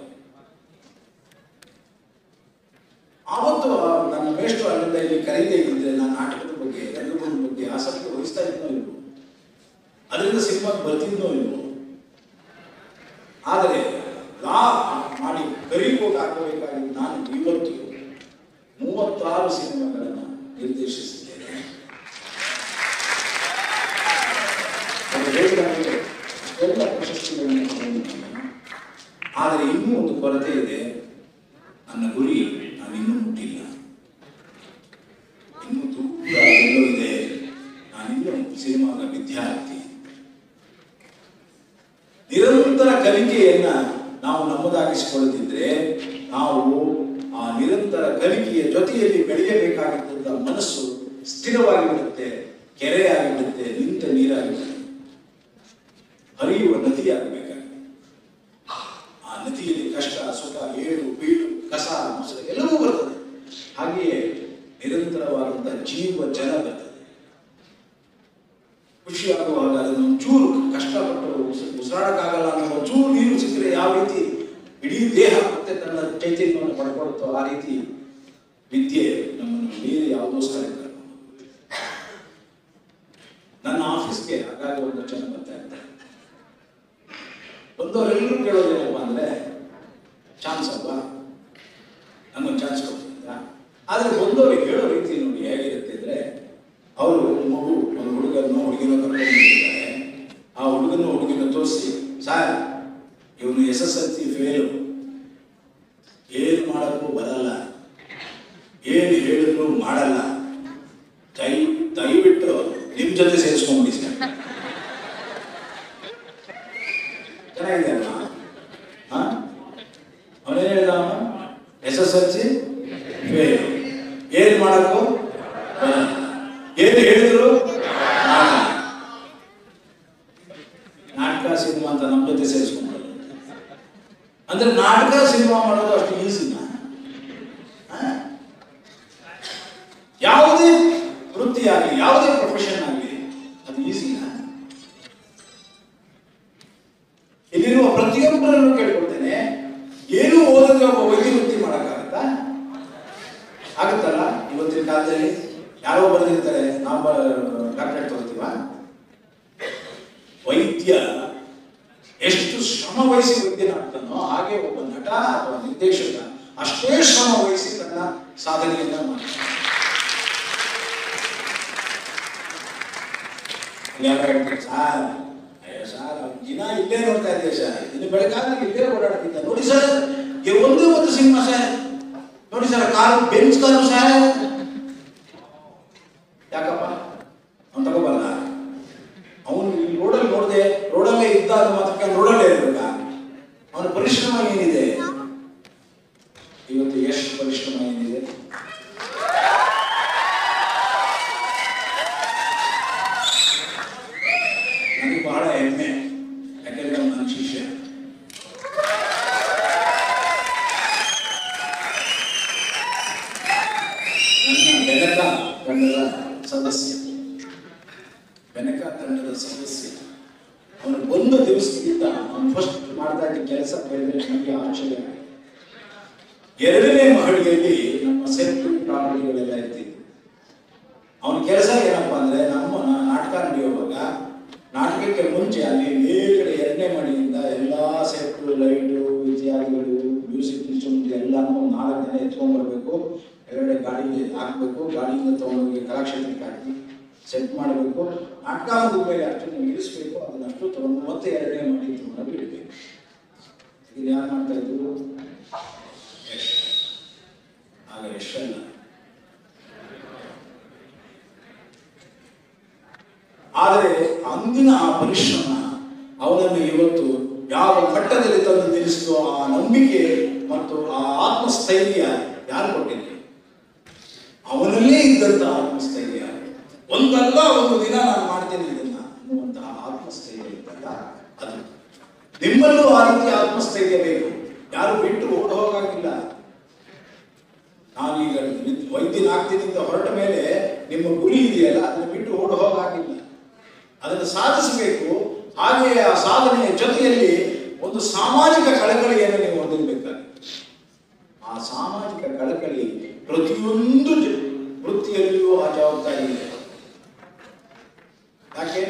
ಆವತ್ತು ಆ ನನ್ನ ಮೇಷ್ಟ್ರು ಅಲ್ಲಿಂದ ಇಲ್ಲಿ ಕರೀದೇ ಇದ್ದಿದ್ರೆ ನಾನು ನಾಟಕದ ಬಗ್ಗೆ ರಂಗಭೂಮಿ ಬಗ್ಗೆ ಆಸಕ್ತಿ ವಹಿಸ್ತಾ ಇದ್ನೋ ಇಲ್ವೋ ಅದರಿಂದ ಸಿನಿಮಾಗೆ ಬರ್ತಿದ್ನೋ ಇಲ್ವೋ ಆದರೆ ಲಾ ಮಾಡಿ ಕರಿಕೋಟ್ ಹಾಕಬೇಕಾಗಿ ನಾನು ಇವತ್ತು ಮೂವತ್ತಾರು ಸಿನಿಮಾಗಳನ್ನು ನಿರ್ದೇಶಿಸಿದ್ದೇನೆ ಅದು ಹೇಳಿದಂತೆ ಎಲ್ಲ ಪ್ರಶಸ್ತಿಗಳನ್ನು ತಗೊಂಡಿದ್ದೇನೆ. ಆದರೆ ಇನ್ನೂ ಒಂದು ಕೊರತೆ ಇದೆ ನನ್ನ ಗುರಿ ನಾನು ಇನ್ನೂ ಮುಟ್ಟಿಲ್ಲ ಇನ್ನೂ ದೂರ ಎಲ್ಲೋ ಇದೆ ನಾನಿನ್ನೂ ಸಿನಿಮಾದ ವಿದ್ಯಾರ್ಥಿ ನಿರಂತರ ಕಲಿಕೆಯನ್ನ ನಾವು ನಮ್ಮದಾಗಿಸಿಕೊಳ್ಳದಿದ್ರೆ ನಾವು ಆ ನಿರಂತರ ಕಲಿಕೆಯ ಜೊತೆಯಲ್ಲಿ ಬೆಳೆಯಬೇಕಾಗಿದ್ದಂಥ ಮನಸ್ಸು ಸ್ಥಿರವಾಗಿ ಬಿಡುತ್ತೆ ಕೆರೆಯಾಗಿ ಬಿಡುತ್ತೆ ನಿಂತ ನೀರಾಗಿ ಬಿಡುತ್ತೆ ಹರಿಯುವ ನದಿಯಾಗಬೇಕಾಗುತ್ತೆ ಆ ನದಿಯಲ್ಲಿ ಕಷ್ಟ ಸುಖ ಏಳು ಬೀಳು ಕಸ ಮೊಸರು ಎಲ್ಲವೂ ಬರ್ತದೆ ಹಾಗೆಯೇ ನಿರಂತರವಾದಂತಹ ಜೀವ ಜಲ ಬರ್ತದೆ ಖುಷಿ ಆಗುವಾಗ ಅದನ್ನು ಒಂಚೂರು ಕಷ್ಟಪಟ್ಟು ಉಸ್- ಉಸಿರಾಡಕ್ಕಾಗಲ್ಲ ಅನ್ನೋ ಒಂಚೂರು ನೀರು ಸಿಕ್ಕರೆ ಯಾವ ರೀತಿ ಇಡೀ ದೇಹ ಮತ್ತೆ ತನ್ನ ಚೈತನ್ಯವನ್ನು ಪಡ್ಕೊಳುತ್ತೋ ಆ ರೀತಿ ವಿದ್ಯೆ ನಮ್ಮನ್ನು ಬೇರೆ ಯಾವುದೋ ಸ್ಥಳಕ್ಕೆ ಕರ್ಕೊಂಡು ಹೋಗುತ್ತೆ. ನನ್ನ ಆಫೀಸ್ಗೆ ಆಗಾಗ ಒಂದು ಜನ ಬರ್ತಾ ಇರ್ತಾರೆ ಬಂದವರೆಲ್ಲರೂ ಕೇಳೋದೇನಪ್ಪ ಅಂದ್ರೆ ಚಾನ್ಸ್ ಅಲ್ವಾ ನಮಗೊಂದು ಚಾನ್ಸ್ ಕೊಡ್ತಿದ್ದ ಆದ್ರೆ ಬಂದವರಿಗೆ ಹೇಳೋ ರೀತಿ ನೋಡಿ ಹೇಗಿರುತ್ತೆ ಅಂದ್ರೆ ಅವರು ಮಗು ಒಂದು ಹುಡುಗನೋ ಹುಡುಗಿನೋ ಕರ್ಕೊಂಡು ಬಂದಿರ್ತಾರೆ ಆ ಹುಡುಗನ ಹುಡುಗಿನ ತೋರಿಸಿ ಸಾರ್ ಇವನು S S L C fail ಏನು ಮಾಡಕ್ಕೂ ಬರಲ್ಲ ಏನು ಹೇಳಿದ್ರು ಮಾಡಲ್ಲ ದಯ ದಯವಿಟ್ಟು ನಿಮ್ ಜೊತೆ ಸೇರಿಸ್ಕೊಂಡ್ಬಿಡಿ ಸರ್ ಚೆನ್ನಾಗಿದೆ ಅಲ್ವಾ ಹಾ ಅವನೇನು ಹೇಳಿದ ಅವನು S S L C fail ಏನ್ ಮಾಡಕ್ಕೂ ಬರಲ್ಲ. ಏನ್ ಹೇಳಿದ್ರು ಮಾಡಲ್ಲ. ನಾಟಕ ಸಿನಿಮಾ ಅಂತ ನಮ್ಮ ಜೊತೆ ಸೇರಿಸ್ಕೊಂಡ್ರು ಅಂದ್ರೆ ನಾಟಕ ಸಿನಿಮಾ ಮಾಡೋದು ಅಷ್ಟು ಈಸಿನ ಯಾವುದೇ ವೃತ್ತಿ ಆಗಲಿ ಯಾವುದೇ ಪ್ರೊಫೆಷನ್ ಆಗಲಿ ಅದು ಈಸಿನ ಇಲ್ಲಿರುವ ಪ್ರತಿಯೊಬ್ಬರನ್ನು ಕೇಳ್ಕೊಳ್ತೇನೆ ಏನು ಓದದೆ ಒಬ್ಬ ವೈದ್ಯ ವೃತ್ತಿ ಮಾಡೋಕ್ಕಾಗತ್ತಾ ಆಗುತ್ತಲ್ಲ ಇವತ್ತಿನ ಕಾಲದಲ್ಲಿ ಯಾರೋ ಬರೆದಿರ್ತಾರೆ ನಾವು ಡಾಕ್ಟರೇಟ್ ತಗೋತೀವ ವೈದ್ಯ ಎಷ್ಟು ಶ್ರಮ ವಹಿಸಿ ವೈದ್ಯನಾಗ್ತಾನೋ ಹಾಗೆ ಒಬ್ಬ ನಟ ಅಥವಾ ನಿರ್ದೇಶಕ ಅಷ್ಟೇ ಶ್ರಮ ವಹಿಸಿ ತನ್ನ ಸಾಧನೆಯನ್ನ ಮಾಡ್ತಾನೆ ಯಾರೋ ಹೇಳ್ತಾರೆ ಸಾರ್ ಅಯ್ಯೋ ಸಾರ್ ಅವ್ನು ದಿನ ಇಲ್ಲೇ ನೋಡ್ತಾ ಇದ್ದೆ ಸರ್ ಇನ್ನು ಬೆಳಗಾದ್ರೆ ಇಲ್ಲೇ ಓಡಾಡ್ತಿದ್ದ ನೋಡಿ ಸರ್ ಈ ಒಂದೇ ಒಂದು ಸಿನಿಮಾ ಸರ್ ನೋಡಿ sir car Benz car sir ಯಾಕಪ್ಪ ಅವ್ನು ತಗೋಬಲ್ಲ ಅವನು ಈ ರೋಡಲ್ಲಿ ನೋಡಿದೆ ರೋಡಲ್ಲೇ ಇದ್ದ ಅದು ಮಾತ್ರಕ್ಕೆ ರೋಡಲ್ಲೇ ಇರಬೇಕಾ ಅವನ ಪರಿಶ್ರಮ ಏನಿದೆ ಇವತ್ತು ಎಷ್ಟು ಪರಿಶ್ರಮ ಏನಿದೆ ನನಗೆ ಬಹಳ ಹೆಮ್ಮೆ ಯಾಕಂದ್ರೆ ಅವ್ನು ನನ್ನ ಶಿಷ್ಯ ನನ್ನ ಬೆನಕ ತಂಡದ ಸದಸ್ಯ ಬೆನಕ ತಂಡದ ಸದಸ್ಯ ಅವನು ಒಂದು ದಿವಸದಿಂದ ಅವನು ಫಸ್ಟ್ ಮಾಡ್ತಾ ಇದ್ದ ಕೆಲಸ ಕೇಳಿದ್ರೆ ನನಗೆ ಆಶ್ಚರ್ಯ ಆಗಿದೆ. ಎರಡನೇ ಮಹಡಿಯಲ್ಲಿ ನಮ್ಮ ಸೆಟ್ ಪ್ರಾಪರ್ಟಿಗಳೆಲ್ಲ ಇರ್ತಿದ್ವು ಅವನ ಕೆಲಸ ಏನಪ್ಪಾ ಅಂದ್ರೆ ನಮ್ಮ ನಾ- ನಾಟಕ ನಡೆಯುವಾಗ ನಾಟಕಕ್ಕೆ ಮುಂಚೆ ಅಲ್ಲಿ ಮೇಲ್ಗಡೆ ಎರಡನೇ ಮಡಿಯಿಂದ ಎಲ್ಲಾ ಸೆಟ್ ಲೈಟು ಇತ್ಯಾದಿಗಳು ಮ್ಯೂಸಿಕ್ ಇನ್ಸ್ಟ್ರೂಮೆಂಟ್ ಎಲ್ಲಾನು ಒಂದು ನಾಲ್ಕು ಜನ ಎತ್ಕೊಂಡ್ ಬರ್ಬೇಕು ಎರಡೇ ಗಾಡಿಗೆ ಹಾಕ್ಬೇಕು ಗಾಡಿಯಿಂದ ತಗೊಂಡೋಗಿ ಕಲಾಕ್ಷೇತ್ರಕ್ಕೆ ಹಾಕಿ ಸೆಟ್ ಮಾಡಬೇಕು ನಾಟಕ ಮುಗಿದ ಮೇಲೆ ಅಷ್ಟನ್ನು ಇಳಿಸ್ಬೇಕು ಅದನ್ನ ಅಷ್ಟು ತಗೊಂಡು ಮತ್ತೆ ಎರಡನೇ ಮಾಡಿ ತಗೊಂಡು ಇಡಬೇಕು ಇದು ಯಾರು ಮಾಡ್ತಾ ಇದ್ರು ಯಶ್. ಆಗ ಯಶಲ್ಲ ಆದರೆ ಅಂದಿನ ಆ ಪರಿಶ್ರಮ ಅವನನ್ನು ಇವತ್ತು ಯಾವ ಮಟ್ಟದಲ್ಲಿ ತಂದು ನಿಲ್ಲಿಸಿದೋ ಆ ನಂಬಿಕೆ ಮತ್ತು ಆ ಆತ್ಮಸ್ಥೈರ್ಯ ಯಾರು ಕೊಟ್ಟಿದ್ರು ಅವನಲ್ಲೇ ಇದ್ದಂತಹ ಆತ್ಮಸ್ಥೈರ್ಯ ಒಂದಲ್ಲ ಒಂದು ದಿನ ನಾನು ಮಾಡ್ತೇನೆ ಇದನ್ನ ಅನ್ನುವಂತಹ ಆತ್ಮಸ್ಥೈರ್ಯ ಇದ್ದಲ್ಲ ಅದು ನಿಮ್ಮಲ್ಲೂ ಆ ರೀತಿ ಆತ್ಮಸ್ಥೈರ್ಯ ಬೇಕು ಯಾರು ಬಿಟ್ಟು ಓಡ ಹೋಗಾಗಿಲ್ಲ ನಾನೀಗ ವಿದ್- ವೈದ್ಯನಾಗ್ತೀನಿ ಅಂತ ಹೊರಟ ಮೇಲೆ ನಿಮ್ಮ ಗುರಿ ಇದೆಯಲ್ಲ ಅದನ್ನು ಬಿಟ್ಟು ಓಡ ಹೋಗಾಗಿಲ್ಲ ಅದನ್ನು ಸಾಧಿಸಬೇಕು ಹಾಗೆಯೇ ಆ ಸಾಧನೆಯ ಜೊತೆಯಲ್ಲಿ ಒಂದು ಸಾಮಾಜಿಕ ಕಳಕಳಿಯನ್ನು ನೀವು ಹೊಂದಿರಬೇಕಾಗುತ್ತೆ ಆ ಸಾಮಾಜಿಕ ಕಳಕಳಿ ಪ್ರತಿಯೊಂದು ಜ- ವೃತ್ತಿಯಲ್ಲಿಯೂ ಆ ಜವಾಬ್ದಾರಿ ಇದೆ ಯಾಕೆ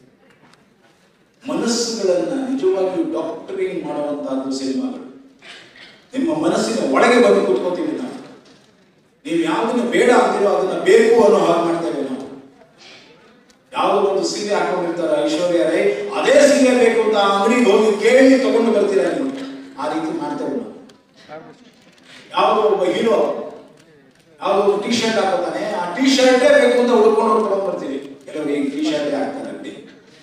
ಮನಸ್ಸುಗಳನ್ನ ನಿಜವಾಗಿಯೂ ಡಾಕ್ಟರಿಂಗ್ ಮಾಡುವಂತಹದ್ದು ಸಿನಿಮಾಗಳು ನಿಮ್ಮ ಮನಸ್ಸಿನ ಒಳಗೆ ಬಂದು ಕೂತ್ಕೋತೀವಿ ನಾವು ನೀವು ಯಾವುದನ್ನ ಬೇಡ ಅಂತೀರೋ ಅದನ್ನ ಬೇಕು ಅನ್ನೋ ಹಾಗೆ ಮಾಡ್ತೇವೆ ನಾವು ಯಾವುದೋ ಒಂದು ಸೀರೆ ಹಾಕೊಂಡಿರ್ತಾರೆ ಐಶ್ವರ್ಯ ರೈ ಅದೇ ಸೀರೆ ಬೇಕು ಅಂತ ಆ ಅಂಗಡಿಗೆ ಹೋಗಿ ಕೇಳಿ ತಗೊಂಡು ಬರ್ತೀರಾ ನೀವು ಆ ರೀತಿ ಮಾಡ್ತೇವೆ ನಾವು ಯಾವುದೋ ಒಬ್ಬ ಹೀರೋ ಯಾವುದೋ ಒಂದು ಟಿ ಶರ್ಟ್ ಹಾಕೋತಾನೆ ಆ ಟಿ ಶರ್ಟೇ ಬೇಕು ಅಂತ ಹುಡ್ಕೊಂಡು ಹೋಗಿ ತಗೊಂಡ್ ಬರ್ತೀವಿ ಕೆಲವರು ಈಗ ಟಿ ಶರ್ಟೇ ಹಾಕ್ತಾರೆ ಅಂಗಡಿ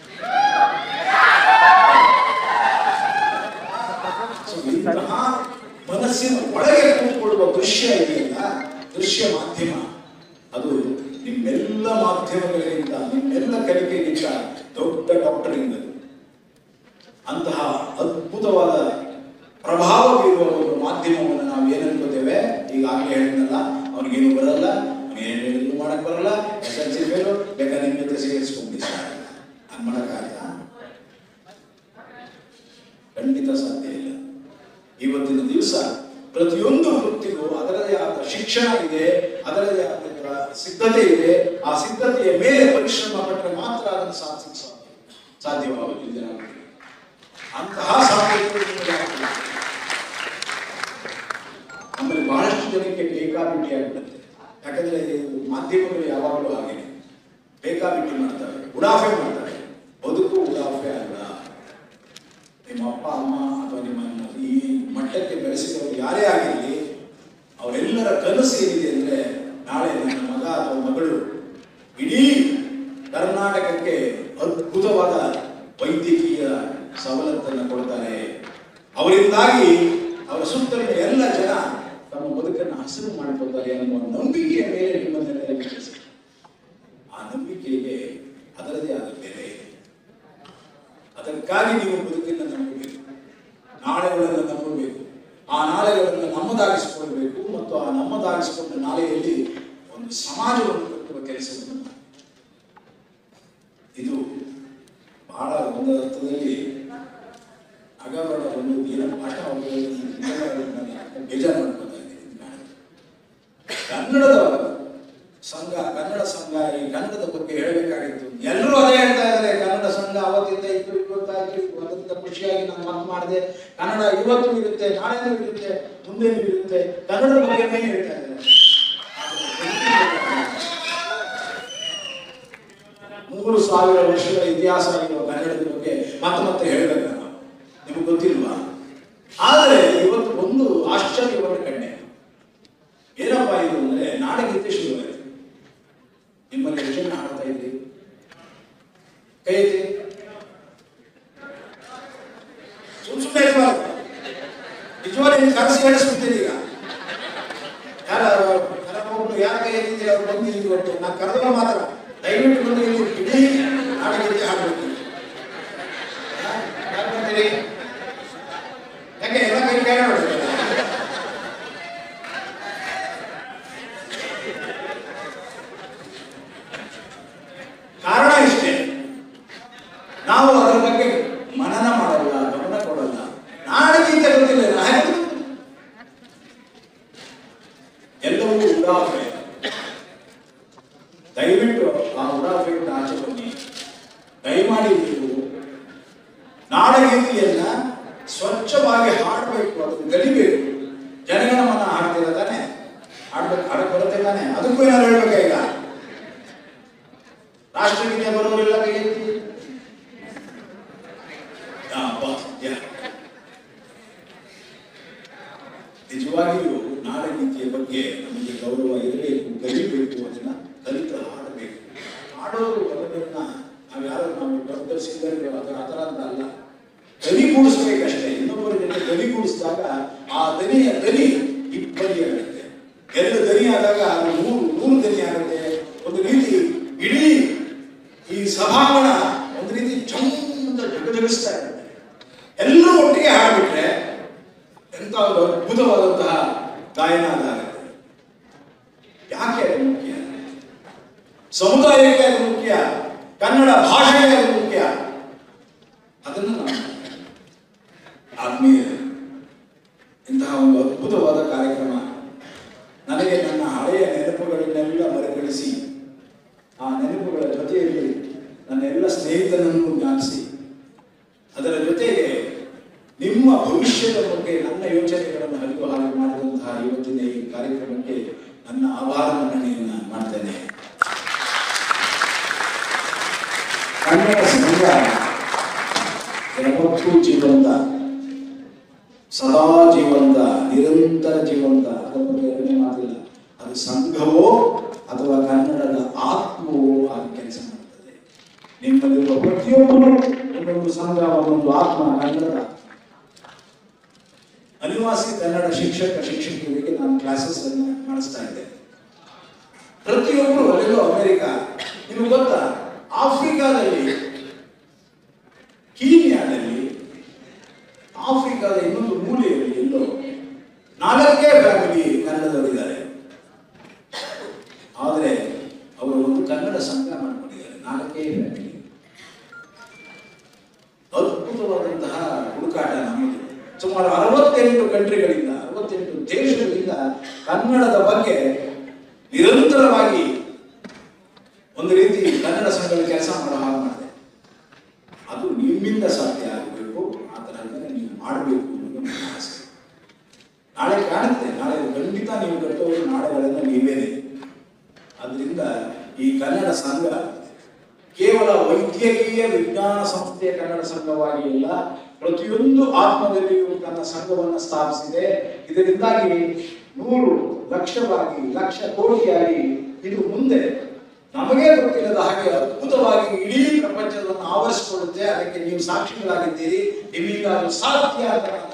So, ಇಂತಹ ಮನಸ್ಸಿನ ಒಳಗೆ ಕೂತ್ಕೊಳ್ಳುವ ದೃಶ್ಯ ಇದೆಯಲ್ಲ ದೃಶ್ಯ ಮಾಧ್ಯಮ ಅದು ನಿಮ್ಮೆಲ್ಲ ಮಾಧ್ಯಮಗಳಿಗಿಂತ ನಿಮ್ಮೆಲ್ಲ ಕಲಿಕೆಗಿಂತ ದೊಡ್ಡ ಡಾಕ್ಟರಿಂಗ್ ಅದು ಅಂತಹ ಅದ್ಭುತವಾದ ಪ್ರಭಾವ ಬೀರುವ ಒಂದು ಮಾಧ್ಯಮವನ್ನು ನಾವು ಏನ್ ಅನ್ಕೋತೇವೆ ಈಗಾಗಲೇ ಹೇಳಿದ್ನಲ್ಲ ಅವನಿಗೇನು ಬರಲ್ಲ ಅವನಿಗೇನು ಹೇಳಿದ್ರು ಮಾಡಕ್ ಬರಲ್ಲ ಎಸ್ ಎಲ್ ಸಿ ಫೇಲು ಬೇಕಾದ್ರೆ ನಿಮ್ಮ ಜೊತೆ ಸೇರಿಸ್ಕೊಂಡಿ ಹಂಗ್ ಮಾಡಕ್ಕಾಗತ್ತಾ ಖಂಡಿತ ಸಾಧ್ಯ ಇಲ್ಲ ಇವತ್ತಿನ ದಿವಸ ಪ್ರತಿಯೊಂದು ವೃತ್ತಿಗೂ ಅದರದೇ ಆದ ಶಿಕ್ಷಣ ಇದೆ ಅದರದೇ ಆದ ಸಿದ್ಧತೆ ಇದೆ ಆ ಸಿದ್ಧತೆಯ ಮೇಲೆ ಪರಿಶ್ರಮ ಪಟ್ಟರೆ ಮಾತ್ರ ಅದನ್ನು ಸಾಧಿಸಲಿಕ್ಕೆ ಸಾಧ್ಯ ಸಾಧ್ಯವಾಗುವುದು ಜನರಿಗೆ ಅಂತಹ ಸಾಧ್ಯತೆಗಳು ನಿಮಗೆ ಆಗ್ತದೆ. ಆಮೇಲೆ ಬಹಳಷ್ಟು ಜನಕ್ಕೆ ಬೇಕಾಬಿಟ್ಟಿ ಆಗ್ಬಿಡುತ್ತೆ ಯಾಕಂದ್ರೆ ಇದು ಮಾಧ್ಯಮಗಳು ಯಾವಾಗಲೂ ಹಾಗೇನೆ ಬೇಕಾಬಿಟ್ಟಿ ಮಾಡ್ತಾರೆ ಉಡಾಫೆ ಮಾಡ್ತಾರೆ ಬದುಕು ಉಡಾಫೆ ಅಲ್ಲ ನಿಮ್ಮ ಅಪ್ಪ ಅಮ್ಮ ಅಥವಾ ನಿಮ್ಮ ಈ ಮಟ್ಟಕ್ಕೆ ಬೆಳೆಸಿದವರು ಯಾರೇ ಆಗಿರಲಿ ಅವರೆಲ್ಲರ ಕನಸು ಏನಿದೆ ಅಂದ್ರೆ ನಾಳೆ ನನ್ನ ಮಗ ಅಥವಾ ಮಗಳು ಇಡೀ ಕರ್ನಾಟಕಕ್ಕೆ ಅದ್ಭುತವಾದ ವೈದ್ಯಕೀಯ ಸವಲತ್ತನ್ನು ಕೊಡ್ತಾರೆ ಅವರಿಂದಾಗಿ ಅವರ ಸುತ್ತಲಿನ ಎಲ್ಲ ಜನ ತಮ್ಮ ಬದುಕನ್ನು ಹಸಿರು ಮಾಡಿಕೊಳ್ತಾರೆ ಅನ್ನುವ ನಂಬಿಕೆಯ ಮೇಲೆ ನಿಮ್ಮನ್ನೆಲ್ಲ ವಿಶ್ವಾಸ ಆ ನಂಬಿಕೆಗೆ ಅದರದೇ ಆದ ಬೆಲೆ ಇದೆ ಅದಕ್ಕಾಗಿ ನೀವು ಬದುಕನ್ನು ನಂಬಬೇಕು ನಾಳೆಗಳನ್ನು ನಂಬಬೇಕು ಆ ನಾಳೆಗಳನ್ನು ನಮ್ಮದಾಗಿಸಿಕೊಳ್ಬೇಕು ಮತ್ತು ಆ ನಮ್ಮದಾಗಿಸಿಕೊಂಡ ನಾಳೆಯಲ್ಲಿ ಒಂದು ಸಮಾಜವನ್ನು ಕಟ್ಟುವ ಕೆಲಸವನ್ನು ಮಾಡಿ. ಇದು ಬಹಳ ಒಂದು ಅರ್ಥದಲ್ಲಿ ಅಗಬಡ ಒಂದು ದಿನ ಪಾಠ ಬೇಜಾರು ಮಾಡ್ಕೊತಾ ಇದ್ದೀನಿ ನಾನು. ಕನ್ನಡದ ಸಂಘ ಕನ್ನಡ ಸಂಘ ಈ ಕನ್ನಡದ ಬಗ್ಗೆ ಹೇಳಬೇಕಾಗಿತ್ತು ಎಲ್ಲರೂ ಅದೇ ಹೇಳ್ತಾ ಇದ್ದಾರೆ ಕನ್ನಡ ಸಂಘ ಅವತ್ತಿಂದ ಇತ್ತು ಇವತ್ತಾಯ್ತು ಅದರಿಂದ ಖುಷಿಯಾಗಿ ನಾನು ಮಾತು ಮಾಡಿದೆ ಕನ್ನಡ ಇವತ್ತು ಇರುತ್ತೆ ನಾಳೆನೂ ಇರುತ್ತೆ ಮುಂದೆನೂ ಇರುತ್ತೆ ಕನ್ನಡದ ಬಗ್ಗೆನೇ ಹೇಳ್ತಾ ಇದ್ದಾರೆ ಮೂರು ಸಾವಿರ ವರ್ಷಗಳ ಇತಿಹಾಸ ಆಗಿರುವ ಕನ್ನಡದ ಬಗ್ಗೆ ಮತ್ತೆ ಮತ್ತೆ ಹೇಳಬೇಕು ನಾವು ನಿಮಗೆ ಗೊತ್ತಿಲ್ವಾ ಆದರೆ ಇವತ್ತು ಒಂದು ಆಶ್ಚರ್ಯವನ್ನು ಕಂಡೆ ಏನಪ್ಪಾ ಇದು ಅಂದ್ರೆ ನಾಡಗೀತೆ ಶುರುವಾಯಿತು ನಿಮ್ಮಲ್ಲಿ ಎಷ್ಟು ಜನ ಹಾಡ್ತಾ ಇದ್ರಿ ಕೈ ಎತ್ತಿ ಸುಮ್ ಸುಮ್ಮನೆ ಇರಬಾರ್ದು ನಿಜವಾಗಿ ನೀವು ಕನಸು ಹೇಳಿಸ್ಬಿಡ್ತೀನಿ ಈಗ ಯಾರ ಕರಕೊಂಡು ಯಾರ ಕೈ ಎತ್ತಿದ್ದೀರಿ ಅವ್ರು ಬಂದು ಇಲ್ಲಿ ಒಟ್ಟು ನಾನು ಕರೆದ್ರೆ ಮಾತ್ರ ದಯವಿಟ್ಟು ಬಂದು ಇಲ್ಲಿ ಇಡೀ ನಾಡಗೀತೆ ಹಾಡ್ಬೇಕು ಹಾ? ಯಾರು ಬಂದಿರಿ ಯಾಕೆ ಎಲ್ಲ ಕೈ ಕೈ ನೋಡ್ರಿ ಕಾರಣ ಇಷ್ಟೇ ನಾವು ಅದರ ಬಗ್ಗೆ ಮನನ ಮಾಡಲ್ಲ ಗಮನ ಕೊಡಲ್ಲ ನಾಡಗೀತೆ ಗೊತ್ತಿಲ್ಲ ನಾಯಕ ಎಲ್ಲವೂ ಉಡಾಫೆ ದಯವಿಟ್ಟು ಆ ಉಡಾಫೆಯಿಂದ ಆಚೆ ಬನ್ನಿ ದಯಮಾಡಿ ನೀವು ನಾಡಗೀತೆಯನ್ನ ಸ್ವಚ್ಛವಾಗಿ ಹಾಡಬೇಕು ಅದನ್ನು ಕಲಿಬೇಕು ಜನಗಣಮನ ಹಾಡ್ತೀರ ತಾನೆ ಹಾಡ್ಬೇಕು ಹಾಡಕ್ ಬರುತ್ತೆ ತಾನೆ ಅದಕ್ಕೂ ಏನಾದ್ರು ಹೇಳ್ಬೇಕಾ ಈಗ ರಾಷ್ಟ್ರಗೀತೆ ಬರೋರೆಲ್ಲ ಕೈ ಎತ್ತಿ ಆ, ಬಾ, ಯಾ. ನಿಜವಾಗಿಯೂ ನಾಡಗೀತೆಯ ಬಗ್ಗೆ ನಮಗೆ ಗೌರವ ಇರಬೇಕು ಕಲಿಬೇಕು ಅದನ್ನ ಕಲಿತು ಹಾಡಬೇಕು ಹಾಡೋದು ಅದನ್ನ ನಾವು ಯಾರು ನಾವು ದೊಡ್ಡ ಸಿಂಗರ್ಗಳು ಅದರ ಆ ಥರ ಅಂತ ಅಲ್ಲ ದನಿ ಕೂಡಿಸ್ಬೇಕಷ್ಟೇ ಇನ್ನೊಬ್ಬರ ಜೊತೆ ದನಿ ಕೂಡಿಸಿದಾಗ ಆ ದನಿಯ ದನಿ ಇಬ್ಬರಿ ಆಗುತ್ತೆ ಎರಡು ದನಿ ಆದಾಗ ಅದು ನೂರು ನೂರು ದನಿ ಆಗುತ್ತೆ ಒಂದು ರೀತಿ ಇಡೀ ಈ ಸಭಾಂಗಣ ಒಂದು ರೀತಿ ಚಂದ ಜಗಜಗಿಸ್ತಾ ಇರುತ್ತೆ ಎಲ್ಲರೂ ಒಟ್ಟಿಗೆ ಹಾಡ್ಬಿಟ್ರೆ ಎಂತ ಒಂದು ಅದ್ಭುತವಾದಂತಹ ಗಾಯನ ಅದಾಗುತ್ತೆ ಯಾಕೆ ಅದು ಮುಖ್ಯ ಸಮುದಾಯಕ್ಕೆ ಅದು ಮುಖ್ಯ ಕನ್ನಡ ಭಾಷೆಗೆ ಅದು ಮುಖ್ಯ ಅದನ್ನು ನಾವು ಆತ್ಮೀಯ ಇಂತಹ ಒಂದು ಅದ್ಭುತವಾದ ಕಾರ್ಯಕ್ರಮ ನನಗೆ ನನ್ನ ಹಳೆಯ ನೆನಪುಗಳನ್ನೆಲ್ಲ ಮರುಕಳಿಸಿ ಆ ನೆನಪುಗಳ ಜೊತೆಯಲ್ಲಿ ನನ್ನ ಎಲ್ಲ ಸ್ನೇಹಿತನನ್ನು ಜ್ಞಾಪಿಸಿ ಅದರ ಜೊತೆಗೆ ನಿಮ್ಮ ಭವಿಷ್ಯದ ಬಗ್ಗೆ ನನ್ನ ಯೋಚನೆಗಳನ್ನು ಹರಿವು ಹಾಗೆ ಮಾಡಿದಂತಹ ಇವತ್ತಿನ ಈ ಕಾರ್ಯಕ್ರಮಕ್ಕೆ ನನ್ನ ಆಭಾರ ಮನ್ನಣೆಯನ್ನು ಮಾಡ್ತೇನೆ ಕನ್ನಡ ಸಂಘ ಯಾವತ್ತೂ ಜೀವಂತ ಸದಾ ಜೀವಂತ ನಿರಂತರ ಜೀವಂತ ಅದರ ಬಗ್ಗೆ ಎರಡನೇ ಮಾತಿಲ್ಲ ಅದು ಸಂಘವೋ ಅಥವಾ ಕನ್ನಡದ ಆತ್ಮವೋ ಆಗಿ ಕೆಲಸ ಮಾಡ್ತದೆ ನಿಮ್ಮಲ್ಲಿರುವ ಪ್ರತಿಯೊಬ್ಬರು ಒಂದೊಂದು ಸಂಘ ಒಂದೊಂದು ಆತ್ಮ ಕನ್ನಡದ ಅನಿವಾಸಿ ಕನ್ನಡ ಶಿಕ್ಷಕ ಶಿಕ್ಷಕಿಯರಿಗೆ ನಾನು ಕ್ಲಾಸಸ್ ಅನ್ನು ಮಾಡಿಸ್ತಾ ಇದ್ದೆ ಪ್ರತಿಯೊಬ್ಬರು ಅಲ್ಲೆಲ್ಲೋ ಅಮೆರಿಕ ನಿಮಗೆ ಗೊತ್ತಾ ಆಫ್ರಿಕಾದಲ್ಲಿ ಕೀನ್ಯಾದಲ್ಲಿ ಆಫ್ರಿಕಾದ ಇನ್ನೊಂದು ಮೂಲೆಯಲ್ಲಿ ಎಲ್ಲೋ ನಾಲ್ಕೇ ಫ್ಯಾಮಿಲಿ ಕನ್ನಡದವರಿದ್ದಾರೆ ಆದರೆ ಅವರು ಒಂದು ಕನ್ನಡ ಸಂಘ ಮಾಡಿಕೊಂಡಿದ್ದಾರೆ ನಾಲ್ಕೇ ಫ್ಯಾಮಿಲಿ ಅದ್ಭುತವಾದಂತಹ ಹುಡುಕಾಟ ನಮ್ಮದು ಸುಮಾರು ಅರವತ್ತೆಂಟು ಕಂಟ್ರಿಗಳಿಂದ ಅರವತ್ತೆಂಟು ದೇಶಗಳಿಂದ ಕನ್ನಡದ ಬಗ್ಗೆ ನಿರಂತರವಾಗಿ ಒಂದು ರೀತಿ ಕನ್ನಡ ಸಂಘದ ಕೆಲಸ ಮಾಡೋ ಹಾಗೆ ಮಾಡಿದೆ ಅದು ನಿಮ್ಮಿಂದ ಸಾಧ್ಯ ಆಗಬೇಕು ಆ ತರಹದನ್ನ ನೀವು ಮಾಡಬೇಕು ಅನ್ನೋದು ನನ್ನ ಆಸೆ ನಾಳೆ ಕಾಣುತ್ತೆ ನಾಳೆ ಖಂಡಿತ ನೀವು ಕಟ್ಟೋರು ನಾಳೆಗಳೆಲ್ಲ ನೀವೇನೆ ಅದರಿಂದ ಈ ಕನ್ನಡ ಸಂಘ ಕೇವಲ ವೈದ್ಯಕೀಯ ವಿಜ್ಞಾನ ಸಂಸ್ಥೆಯ ಕನ್ನಡ ಸಂಘವಾಗಿ ಇಲ್ಲ ಪ್ರತಿಯೊಂದು ಆತ್ಮದಲ್ಲಿಯೂ ತನ್ನ ಸಂಘವನ್ನು ಸ್ಥಾಪಿಸಿದೆ ಇದರಿಂದಾಗಿ ನೂರು ಲಕ್ಷವಾಗಿ ಲಕ್ಷ ಕೋಟಿಯಾಗಿ ಇದು ಮುಂದೆ ನಮಗೆ ಗೊತ್ತಿಲ್ಲದ ಹಾಗೆ ಅದ್ಭುತವಾಗಿ ಇಡೀ ಪ್ರಪಂಚವನ್ನು ಆವರಿಸಿಕೊಳ್ಳುತ್ತೆ ಅದಕ್ಕೆ ನೀವು ಸಾಕ್ಷಿಗಳಾಗಿದ್ದೀರಿ ನಿಮ್ಮಿಂದ ಅದು ಸಾಧ್ಯ ಅಂತ ನಾನು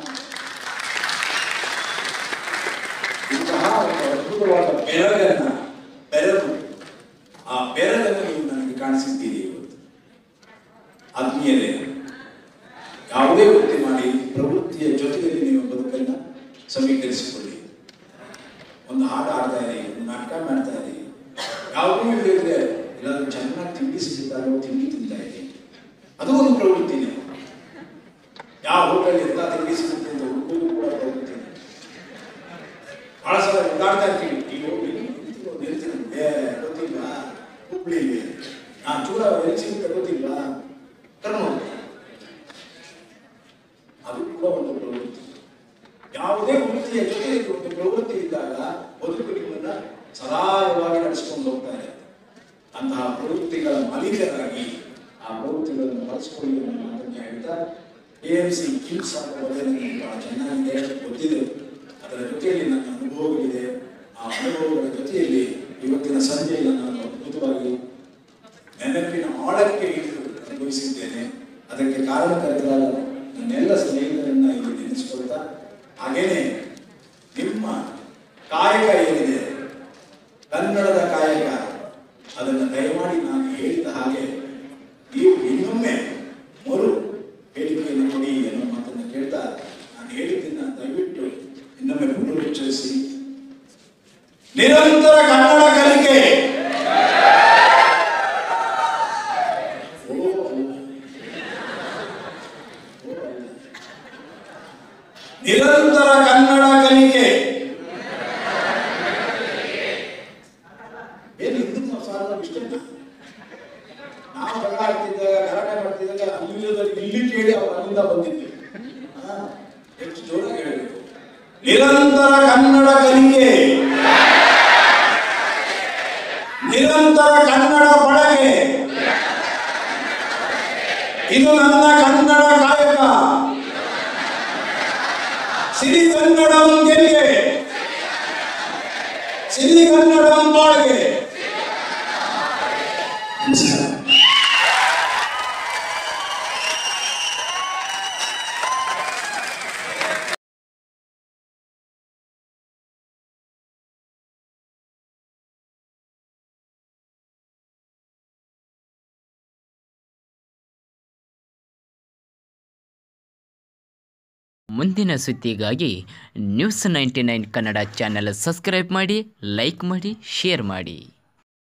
ಇಂತಹ ಒಂದು ಅದ್ಭುತವಾದ ಬೆರಗನ್ನ ಬೆರಗು ಆ ಬೆರಗನ್ನು ನೀವು ನನಗೆ ಕಾಣಿಸಿದ್ದೀರಿ ಇವತ್ತು ಆತ್ಮೀಯರೇ ಯಾವುದೇ ವೃತ್ತಿ ಮಾಡಿ ಪ್ರವೃತ್ತಿಯ ಜೊತೆಯಲ್ಲಿ ನೀವು ಬದುಕನ್ನ ಸಮೀಕರಿಸಿಕೊಳ್ಳಿ ಒಂದು ಹಾಡು ಆಡ್ತಾ ಇರಿ ಒಂದು ನಾಟಕ ಮಾಡ್ತಾ ಇರಿ ಯಾವುದೂ ಇಲ್ಲದಿದ್ರೆ ಎಲ್ಲಾದ್ರೂ ಚೆನ್ನಾಗಿ ತಿಂಡಿ ಸಿಗುತ್ತಾರೋ ತಿಂಡಿ ತಿಂತಾ ಇರಿ ಅದು ಒಂದು ಪ್ರವೃತ್ತಿನೇ ಯಾವ ಹೋಟೆಲ್ ಎಂತ ತಿಂಡಿ ಸಿಗುತ್ತೆ ಅಂತ ಹುಡುಕೋದು ಕೂಡ ಪ್ರವೃತ್ತಿನೇ ಬಹಳ ಸಲ ಓಡಾಡ್ತಾ ಇರ್ತೀವಿ ಈಗ ಹೋಗಿ ನಿಂತ್ಕೊಂಡು ನಿಲ್ತೀನಿ ಏ ಗೊತ್ತಿಲ್ಲ ಹುಬ್ಳಿಲಿ ನಾ ಚೂರ ಎಲ್ಲಿ ಸಿಗುತ್ತೆ ಗೊತ್ತಿಲ್ಲ ಕರ್ನೂಲು ಅದು ಕೂಡ ಒಂದು ಪ್ರವೃತ್ತಿ ಯಾವುದೇ ವೃತ್ತಿಯ ಜೊತೆ ಒಂದು ಪ್ರವೃತ್ತಿ ಇದ್ದಾಗ ಬದುಕು ನಿಮ್ಮನ್ನ ಸದಾಯವಾಗಿ ನಡೆಸಿಕೊಂಡು ಹೋಗ್ತಾರೆ ಅಂತಹ ಪ್ರವೃತ್ತಿಗಳ ಮಾಲೀಕರಾಗಿ ಆ ಪ್ರವೃತ್ತಿಗಳನ್ನು ಬಳಸಿಕೊಳ್ಳಿ ಅನ್ನೋ ಮಾತನ್ನು ಹೇಳ್ತಾ ಎ ಎಂ ಸಿ ಕಿಮ್ಸ್ ಅನ್ನೋ ಬಗ್ಗೆ ನನಗೆ ಬಹಳ ಚೆನ್ನಾಗಿದೆ ಗೊತ್ತಿದೆ ಅದರ ಜೊತೆಯಲ್ಲಿ ನನ್ನ ಅನುಭವಗಳಿದೆ ಆ ಅನುಭವಗಳ ಜೊತೆಯಲ್ಲಿ ಇವತ್ತಿನ ಸಂಜೆಯನ್ನು ನಾನು ಅದ್ಭುತವಾಗಿ ನೆನಪಿನ ಆಳಕ್ಕೆ ಇಟ್ಟು ಅನುಭವಿಸಿದ್ದೇನೆ ಅದಕ್ಕೆ ಕಾರಣಕರ್ತರಾದ ನನ್ನೆಲ್ಲ ಸ್ನೇಹಿತರನ್ನ ಇಲ್ಲಿ ನೆನೆಸ್ಕೊಳ್ತಾ ಹಾಗೇನೆ ನಿಮ್ಮ ಕಾಯಕ ಏನಿದೆ ಕನ್ನಡದ ಕಾಯಕ ಅದನ್ನು ದಯಮಾಡಿ ನಾನು ಹೇಳಿದ ಹಾಗೆ ನೀವು ಇನ್ನೊಮ್ಮೆ ಮರು ಹೇಳಿಕೆಯನ್ನು ಕೊಡಿ ಅನ್ನೋ ಮಾತನ್ನು ಕೇಳ್ತಾ ನಾನು ಹೇಳಿದ್ದನ್ನ ದಯವಿಟ್ಟು ಇನ್ನೊಮ್ಮೆ ಪುನರುಚ್ಚರಿಸಿ ನಿರಂತರ ಕನ್ನಡ ಕಲಿಕೆ ಓ, ಓ. ನಿರಂತರ ಕನ್ನಡ ಕಲಿಕೆ ಏನು ಹಿಂದೂ ಸಾಲ ಇಷ್ಟೇನಾ ನಾವು ಜಗಳ ಆಡ್ತಿದ್ದಾಗ ಗಲಾಟೆ ಮಾಡ್ತಿದ್ದಾಗ ಅಲ್ಲಿಲ್ಲದಲ್ಲಿ ಇಲ್ಲಿ ಕೇಳಿ ಅವ್ರು ಅಲ್ಲಿಂದ ಬಂದಿದ್ದೆ ಆ, ಹೆಚ್ಚು ಜೋರಾಗಿ ಹೇಳಬೇಕು ನಿರಂತರ ಕನ್ನಡ ಕಲಿಕೆ ನಿರಂತರ ಕನ್ನಡ ಬಳಕೆ ಇದು ನನ್ನ ಕನ್ನಡ ಕಾಯಕ ಸಿರಿ ಕನ್ನಡಂ ಗೆಲ್ಗೆ ಸಿರಿ ಕನ್ನಡಂ ಬಾಳ್ಗೆ ನಮಸ್ಕಾರ ಮುಂದಿನ ಸುದ್ದಿಗಾಗಿ news ninety nine Kannada channel subscribe ಮಾಡಿ ಲೈಕ್ ಮಾಡಿ ಶೇರ್ ಮಾಡಿ